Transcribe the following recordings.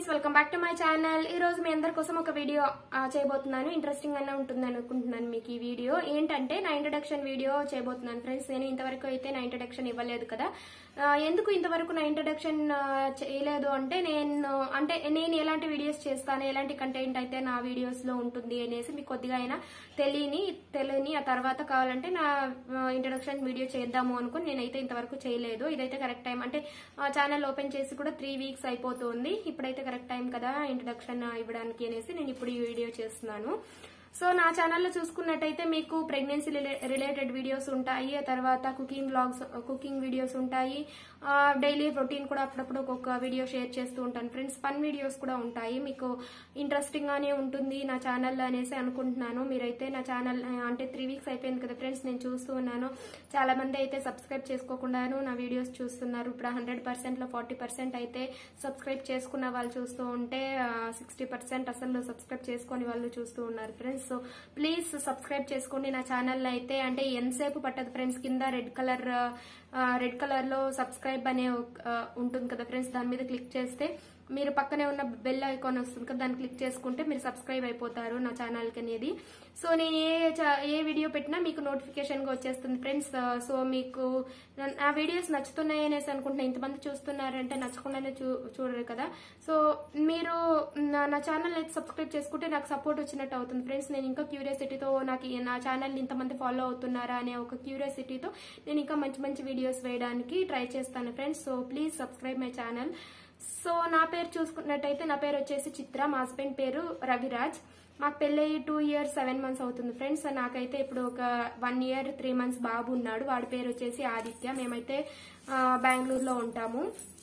welcome back to my channel ఈ రోజు మీ అందరి కోసం ఒక వీడియో ఆ, చేయబోతున్నాను ఇంట్రెస్టింగ్ గానే ఉంటుంది అనుకుంటున్నాను మీకు ఈ వీడియో ఏంటంటే నా ఇంట్రడక్షన్ వీడియో చేయబోతున్నాను ఫ్రెండ్స్ నేను ఇంతవరకు అయితే నా ఇంట్రడక్షన్ ఇవ్వలేదు కదా ఆ, ఎందుకు ఇంతవరకు నా ఇంట్రడక్షన్ చేయలేదు అంటే నేను అంటే నేను ఎలాంటి వీడియోస్ చేస్తాను ఎలాంటి కంటెంట్ అయితే నా వీడియోస్ లో ఉంటుంది అనేసి మీకు కొద్దిగా అయినా తెలియని తెలియని ఆ తర్వాత కావాలంటే నా ఇంట్రడక్షన్ వీడియో చేద్దాము అనుకుని నేనైతే ఇంతవరకు చేయలేదు ఇదైతే కరెక్ట్ టైం అంటే ఛానల్ ఓపెన్ చేసి కూడా త్రీ వీక్స్ అయిపోతుంది ఇప్పుడైతే కరెక్ట్ టైం కదా ఇంట్రడక్షన్ ఇవ్వడానికి అనేసి నేను ఇప్పుడు ఈ వీడియో చేస్తున్నాను సో నా ఛానల్లో చూసుకున్నట్టయితే మీకు ప్రెగ్నెన్సీ రిలేటెడ్ వీడియోస్ ఉంటాయి ఆ తర్వాత కుకింగ్ బ్లాగ్స్ కుకింగ్ వీడియోస్ ఉంటాయి డైలీ రొటీన్ కూడా అప్పుడప్పుడు ఒక్కొక్క వీడియో షేర్ చేస్తూ ఉంటాను ఫ్రెండ్స్ ఫన్ వీడియోస్ కూడా ఉంటాయి మీకు ఇంట్రెస్టింగ్ గానే ఉంటుంది నా ఛానల్ అనేసి అనుకుంటున్నాను మీరైతే నా ఛానల్ అంటే త్రీ వీక్స్ అయిపోయింది కదా ఫ్రెండ్స్ నేను చూస్తూ ఉన్నాను చాలా మంది అయితే సబ్స్క్రైబ్ చేసుకోకుండాను నా వీడియోస్ చూస్తున్నారు ఇప్పుడు హండ్రెడ్ పర్సెంట్ లో ఫార్టీ పర్సెంట్ అయితే సబ్స్క్రైబ్ చేసుకున్న వాళ్ళు చూస్తూ ఉంటే సిక్స్టీ పర్సెంట్ అసలు సబ్స్క్రైబ్ చేసుకొని వాళ్ళు చూస్తూ ఉన్నారు ఫ్రెండ్స్ సో ప్లీజ్ సబ్స్క్రైబ్ చేసుకోండి నా ఛానల్ అయితే అంటే ఎంతసేపు పట్టదు ఫ్రెండ్స్ కింద రెడ్ కలర్ రెడ్ కలర్ లో సబ్స్క్రైబ్ అనే ఒక- ఆ, ఉంటుంది కదా ఫ్రెండ్స్ దాని మీద క్లిక్ చేస్తే మీరు పక్కనే ఉన్న బెల్ ఐకాన్ వస్తుంది కదా దాన్ని క్లిక్ చేసుకుంటే మీరు సబ్స్క్రైబ్ అయిపోతారు నా ఛానల్ కి అనేది సో నేను ఏ చా- ఏ వీడియో పెట్టినా మీకు నోటిఫికేషన్ గా వచ్చేస్తుంది ఫ్రెండ్స్ సో మీకు నా- నా వీడియోస్ నచ్చుతున్నాయి అనేసి అనుకుంటున్నా ఇంతమంది చూస్తున్నారంటే నచ్చకుండానే చూ చూడరు కదా సో మీరు నా నా ఛానల్ అయితే సబ్స్క్రైబ్ చేసుకుంటే నాకు సపోర్ట్ వచ్చినట్టు అవుతుంది ఫ్రెండ్స్ నేను ఇంకా క్యూరియాసిటీతో నాకు ఈ- నా ఛానల్ ఇంతమంది ఫాలో అవుతున్నారా అనే ఒక క్యూరియాసిటీతో నేను ఇంకా మంచి మంచి వీడియోస్ వేయడానికి ట్రై చేస్తాను friends so please subscribe my channel so నా పేరు చూసుకున్నట్టయితే నా పేరు వచ్చేసి చిత్ర మా హస్బెండ్ పేరు రవిరాజ్ మాకు పెళ్ళయి టూ ఇయర్స్ సెవెన్ మంత్స్ అవుతుంది ఫ్రెండ్స్ నాకైతే ఇప్పుడు ఒక వన్ ఇయర్ త్రీ మంత్స్ బాబు ఉన్నాడు వాడి పేరు వచ్చేసి ఆదిత్య మేమైతే ఆ, బెంగళూరులో ఉంటాము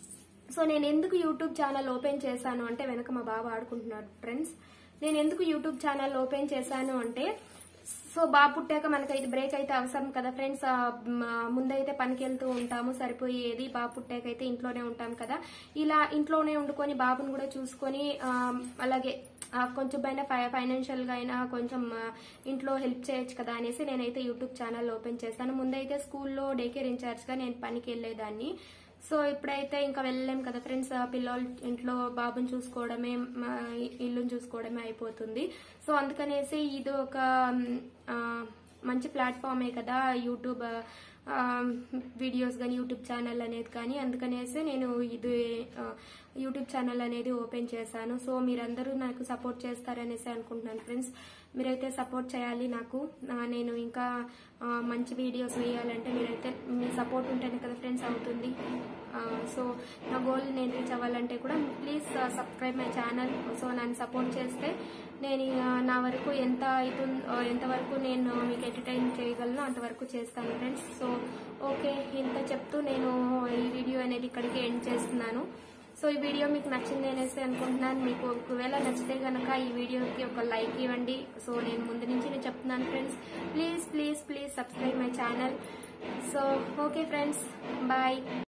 సో నేను ఎందుకు యూట్యూబ్ ఛానల్ ఓపెన్ చేశాను అంటే వెనక మా బాబు ఆడుకుంటున్నాడు ఫ్రెండ్స్ నేను ఎందుకు యూట్యూబ్ ఛానల్ ఓపెన్ చేశాను అంటే సో బాబు పుట్టాక మనకైతే బ్రేక్ అయితే అవసరం కదా ఫ్రెండ్స్ ఆ, మ, ముందైతే పనికి వెళ్తూ ఉంటాము సరిపోయేది బాబు పుట్టాక అయితే ఇంట్లోనే ఉంటాం కదా ఇలా ఇంట్లోనే వండుకొని బాబుని కూడా చూసుకొని ఆ, అలాగే ఆ, కొంచెం పైన ఫైనాన్షియల్ గా అయినా కొంచెం ఆ, ఇంట్లో హెల్ప్ చేయొచ్చు కదా అనేసి నేనైతే యూట్యూబ్ ఛానల్ ఓపెన్ చేస్తాను ముందైతే స్కూల్లో డే కేర్ ఇన్ఛార్జ్ గా నేను పనికి వెళ్ళేదాన్ని సో ఇప్పుడైతే ఇంకా వెళ్ళలేం కదా ఫ్రెండ్స్ పిల్లలు ఇంట్లో బాబుని చూసుకోవడమే మా ఇల్లుని చూసుకోవడమే అయిపోతుంది సో అందుకనేసి ఇది ఒక మ్, ఆ, మంచి ప్లాట్ఫామే కదా యూట్యూబ్ ఆ, వీడియోస్ కానీ యూట్యూబ్ ఛానల్ అనేది కానీ అందుకనేసి నేను ఇది ఆ, యూట్యూబ్ ఛానల్ అనేది ఓపెన్ చేశాను సో మీరందరూ నాకు సపోర్ట్ చేస్తారనేసి అనుకుంటున్నాను ఫ్రెండ్స్ మీరైతే సపోర్ట్ చేయాలి నాకు ఆ, నేను ఇంకా ఆ, మంచి వీడియోస్ వేయాలంటే మీరైతే మీ సపోర్ట్ ఉంటేనే కదా ఫ్రెండ్స్ అవుతుంది ఆ, సో నా గోల్ నేను రీచ్ అవ్వాలంటే కూడా please subscribe my channel so నన్ను సపోర్ట్ చేస్తే నేను ఆ, నా వరకు ఎంత అవుతుందో ఎంతవరకు నేను మీకు ఎంటర్టైన్ చేయగలను అంతవరకు చేస్తాను ఫ్రెండ్స్ సో ఓకే ఇంత చెప్తూ నేను ఈ వీడియో అనేది ఇక్కడికి ఎండ్ చేస్తున్నాను సో ఈ వీడియో మీకు నచ్చింది అనేసి అనుకుంటున్నాను మీకు ఒకవేళ నచ్చితే గనక ఈ వీడియోకి ఒక లైక్ ఇవ్వండి సో నేను ముందు నుంచి నేను చెప్తున్నాను friends please please please subscribe my channel so okay friends bye